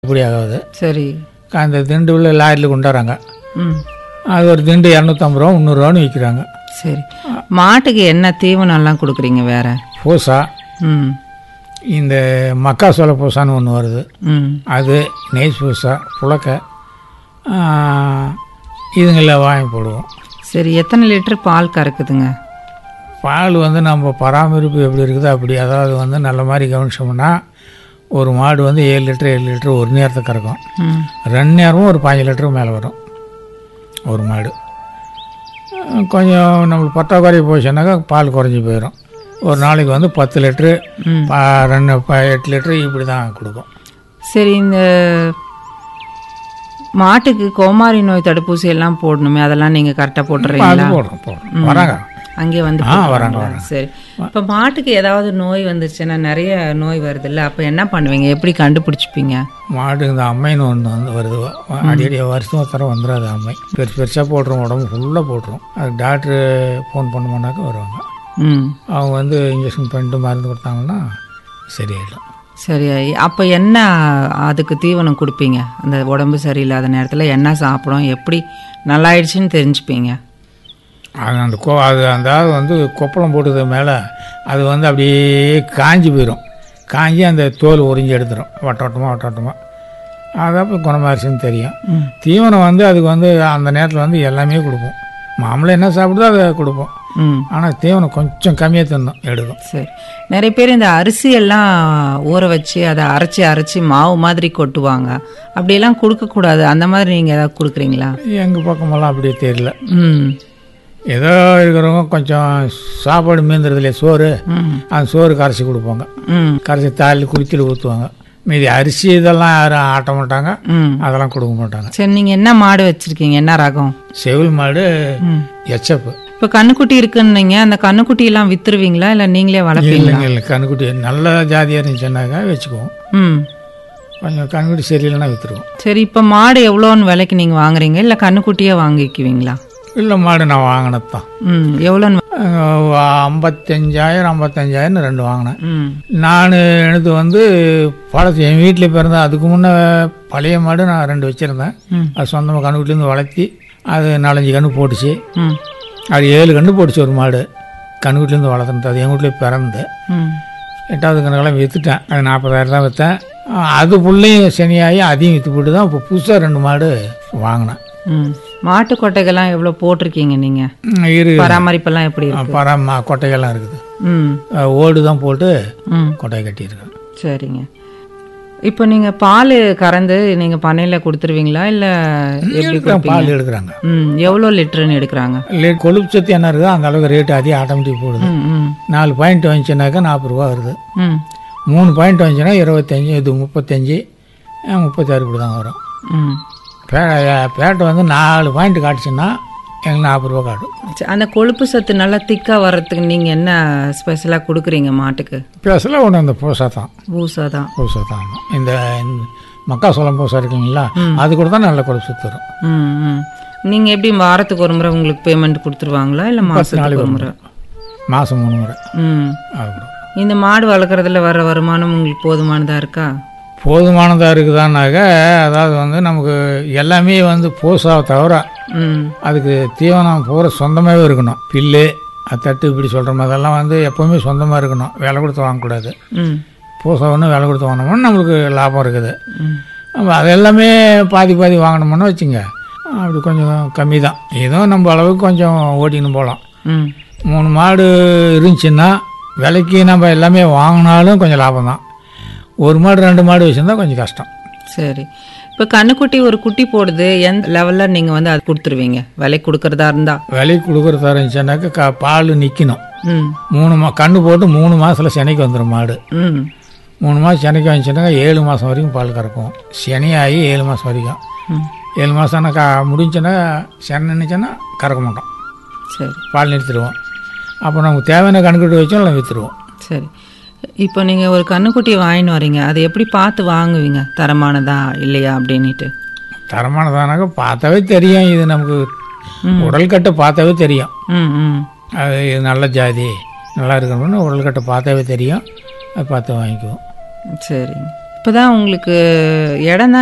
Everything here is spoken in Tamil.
இப்படி ஆகாது சரி அந்த திண்டு உள்ள லாரியில் கொண்டாடுறாங்க ம் அது ஒரு திண்டு இரநூத்தம்பது ரூபா முந்நூறுரூவான்னு விற்கிறாங்க சரி மாட்டுக்கு என்ன தீவனம்லாம் கொடுக்குறீங்க வேற பூசா ம் இந்த மக்காசோள பூசான்னு ஒன்று வருது ம் அது நெய் பூசா புழக்க இதுங்கள வாங்கி போடுவோம் சரி எத்தனை லிட்டர் பால் கறக்குதுங்க பால் வந்து நம்ம பராமரிப்பு எப்படி இருக்குதோ அப்படி அதாவது வந்து நல்ல மாதிரி கவனிச்சோம்னா ஒரு மாடு வந்து ஏழு லிட்டர் ஏழு லிட்டர் ஒரு நேரத்தை கறக்கும் ம் ரெண்டு நேரமும் ஒரு பாஞ்சு லிட்டருக்கு மேலே வரும் ஒரு மாடு அஹ் கொஞ்சம் நம்மளுக்கு பற்றாக்குறை போச்சுன்னாக்கா பால் குறைஞ்சி போயிடும் ஒரு நாளைக்கு வந்து பத்து லிட்ரு ம் ப ரெண்டு ப எட்டு லிட்ரு இப்படி தான் கொடுக்கும் சரி இந்த மாட்டுக்கு கோமாரி நோய் தடுப்பூசி எல்லாம் போடணுமே அதெல்லாம் நீங்க கரெக்டாக அது போட்டுறீங்களா போடுறோம் போடுறோம் வராங்க அங்கே வந்து ஆ, போட்டுருவாங்களா? வராங்க, வராங்க. சரி இப்போ மாட்டுக்கு ஏதாவது நோய் வந்துச்சுன்னா நிறைய நோய் வருதுல்ல அப்போ என்ன பண்ணுவீங்க எப்படி கண்டுபிடிச்சிப்பீங்க மாடு இந்த அம்மைன்னு ஒன்று வந்து வருது அடிக்கடி வருஷம் ஒரு தரம் வந்துடாது அம்மை பெருசு பெருசாக போட்டுரும் உடம்பு ஃபுல்லாக போட்டுரும் அது டாக்டரு ஃபோன் பண்ணோம்னாக்கா வருவாங்க ம் அவங்க வந்து இன்ஜெக்ஷன் பண்ணிட்டு மருந்து கொடுத்தாங்கன்னா சரியாயிடும் சரி அப்போ என்ன அதுக்கு தீவனம் கொடுப்பீங்க அந்த உடம்பு சரியில்லாத நேரத்தில் என்ன சாப்பிடும் எப்படி நல்லாயிடுச்சுன்னு தெரிஞ்சுப்பீங்க அது அந்த கோ அது அந்த ஆள் வந்து கொப்பளம் போட்டது மேலே அது வந்து அப்படியே காஞ்சி போயிடும் காஞ்சி அந்த தோல் உறிஞ்சி எடுத்துரும் வட்ட வட்டமாக வட்ட வட்டமாக அதான் இப்போ குணமாரிச்சுன்னு தெரியும் ம் தீவனம் வந்து அதுக்கு வந்து அந்த நேரத்தில் வந்து எல்லாமே கொடுப்போம் மாமலை என்ன சாப்பிடுதோ அதை கொடுப்போம் ம் ஆனால் தீவனம் கொஞ்சம் கம்மியாக தின்னும் எடுக்கும் சரி நிறைய பேர் இந்த அரிசி எல்லாம் ஊற வச்சு அதை அரைச்சி அரைச்சி மாவு மாதிரி கொட்டுவாங்க அப்படியெல்லாம் கொடுக்கக்கூடாது அந்த மாதிரி நீங்கள் ஏதாவது கொடுக்குறீங்களா எங்கள் பக்கமெல்லாம் அப்படியே தெரியல ம் ஏதோ இருக்கிறவங்க கொஞ்சம் சாப்பாடு மீந்துறது இல்லையா சோறு ம் அந்த சோறு கரைச்சி கொடுப்பாங்க ம் கரைச்சி தாலி குளித்தில் ஊற்றுவாங்க மீதி அரிசி இதெல்லாம் யாரும் ஆட்ட மாட்டாங்க ம் அதெல்லாம் கொடுக்க மாட்டாங்க சரி நீங்கள் என்ன மாடு வச்சுருக்கீங்க என்ன ரகம் செவில் மாடு ம் எச்சப்பு இப்போ கண்ணுக்குட்டி இருக்குன்னீங்க அந்த கண்ணுக்குட்டி எல்லாம் வித்துருவீங்களா இல்லை நீங்களே வளர்ப்பீங்களா இல்லைங்க இல்லை கண்ணுக்குட்டி நல்ல ஜாதியாக இருந்துச்சுன்னாக்கா வச்சுக்குவோம் ம் கொஞ்சம் கண்ணுக்குட்டி சரியில்லைன்னா விற்றுருவோம் சரி இப்போ மாடு எவ்வளோன்னு விலைக்கு நீங்கள் வாங்குறீங்க இல்லை கண்ணுக்குட்டியே வாங்கிக்குவீங்களா இல்லை மாடு நான் வாங்கினது தான் ம் எவ்வளோன்னு ஐம்பத்தஞ்சாயிரம் ஐம்பத்தஞ்சாயிரம் ரெண்டு வாங்கினேன் ம் நான் எனக்கு வந்து பழசு என் வீட்டில் பிறந்த அதுக்கு முன்னே பழைய மாடு நான் ரெண்டு வச்சுருந்தேன் ம் அது சொந்தமாக கண்ணுக்குட்டிலேருந்து வளர்த்தி அது நாலஞ்சு கன்று போட்டுச்சு ம் அது ஏழு கன்று போட்டுச்சு ஒரு மாடு கண்ணுக்குட்டிலேருந்து வளர்த்துனது அது எங்கள் வீட்டில் பிறந்து ம் எட்டாவது கணக்கெல்லாம் விற்றுட்டேன் அது நாற்பதாயிரம் தான் விற்றேன் அது புள்ளையும் சனியாகி அதையும் விற்று போட்டு தான் இப்போ புதுசாக ரெண்டு மாடு வாங்கினேன் ம் மாட்டு கொட்டைகள்லாம் எவ்வளோ போட்டிருக்கீங்க நீங்கள் ம், இரு பராமரிப்பெல்லாம் எப்படி இருக்கு பராம கொட்டைகள்லாம் இருக்குது ம் அஹ் ஓடு தான் போட்டு ம் கொட்டையை கட்டியிருக்கேன் சரிங்க இப்போ நீங்கள் பால் கறந்து நீங்கள் பண்ணையில் கொடுத்துருவீங்களா இல்லை எப்படி எடுக்கிறாங்க, பால் எடுக்கிறாங்க ம் எவ்வளோ லிட்டருன்னு எடுக்கிறாங்க லே கொழுப்பு சத்து என்ன இருக்குதோ அந்த அளவுக்கு ரேட்டு அதிகம் ஆட்டோமேட்டிக் போடுது ம் ம் நாலு பாயிண்ட் வந்துச்சுனாக்கா நாற்பது ரூபா வருது ம் மூணு பாயிண்ட் வந்துச்சுன்னா இருபத்தஞ்சி இது முப்பத்தஞ்சு அஹ் முப்பத்தாறு இப்படி தான் வரும் ம் பே பேட்டை வந்து நாலு பாயிண்ட் காட்டுச்சுன்னா எங்களுக்கு நாற்பது ரூபா காட்டும் சரி, அந்த கொழுப்பு சத்து நல்லா திக்காக வர்றதுக்கு நீங்கள் என்ன ஸ்பெஷலாக கொடுக்குறீங்க மாட்டுக்கு பேசல ஒன்று இந்த பூசா தான் பூசா தான் பூசா தான் ஆமாம். இந்த இந்த மக்காசோளம் பூசா இருக்குங்களா அது கூட தான் நல்ல கொழுப்பு சத்து வரும் ம் ம் நீங்கள் எப்படி வாரத்துக்கு ஒரு முறை உங்களுக்கு பேமெண்ட் கொடுத்துருவாங்களா இல்லை மாதத்துக்கு ஒரு முறை மாதம் மூணு முறை ம் ஆகும் இந்த மாடு வளர்க்குறதுல வர வருமானம் உங்களுக்கு போதுமானதாக இருக்கா போதுமானதாக இருக்குதான்னாக்க அதாவது வந்து நமக்கு எல்லாமே வந்து பூசாவை தவிர ம் அதுக்கு தீவனம் பூரா சொந்தமாகவே இருக்கணும் பில்லு அது தட்டு இப்படி சொல்கிற மாதிரிலாம் வந்து எப்போவுமே சொந்தமாக இருக்கணும் விலை கொடுத்து வாங்கக்கூடாது ம் பூசா ஒன்று விலை கொடுத்து வாங்கினோம்னா நம்மளுக்கு லாபம் இருக்குது ம் நம்ம அது எல்லாமே பாதி பாதி வாங்கினோம்னா வச்சுங்க அப்படி கொஞ்சம் கம்மி தான் ஏதோ நம்ம அளவுக்கு கொஞ்சம் ஓட்டின்னு போகலாம் ம் மூணு மாடு இருந்துச்சுன்னா விலைக்கு நம்ம எல்லாமே வாங்கினாலும் கொஞ்சம் லாபம் தான் ஒரு மாடு ரெண்டு மாடு வச்சுருந்தா கொஞ்சம் கஷ்டம் சரி இப்போ கண்ணுக்குட்டி ஒரு குட்டி போடுது எந்த லெவலில் நீங்கள் வந்து அது கொடுத்துருவீங்க விலை கொடுக்கறதா இருந்தா விலை கொடுக்குறதா இருந்துச்சுன்னாக்கா க பால் நிற்கணும் ம் மூணு மா கண்ணு போட்டு மூணு மாதத்தில் சென்னைக்கு வந்துடும் மாடு ம் மூணு மாதம் சென்னைக்கு வந்துச்சுன்னாக்கா ஏழு மாதம் வரைக்கும் பால் கறக்கும் சனி ஆகி ஏழு மாதம் வரைக்கும் ம் ஏழு மாதம் க முடிஞ்சுன்னா சென்னை நினச்சோன்னா கறக்க மாட்டோம் சரி பால் நிறுத்திடுவோம் அப்போ நமக்கு தேவையான கணக்கிட்டு வச்சோம் இல்லை விற்றுருவோம் சரி இப்போ நீங்கள் ஒரு கண்ணுக்குட்டியை வாங்கின்னு வரீங்க அதை எப்படி பார்த்து வாங்குவீங்க தரமானதா இல்லையா அப்படின்ட்டு தரமானதானாக்கா பார்த்தாவே தெரியும் இது நமக்கு ம். உடல் கட்டை பார்த்தாவே தெரியும் ம் ம் அது இது நல்ல ஜாதி நல்லா இருக்கணும்னு உடல் கட்டை பார்த்தாவே தெரியும் அதை பார்த்து வாங்கிக்குவோம் சரிங்க இப்போதான் உங்களுக்கு இடம்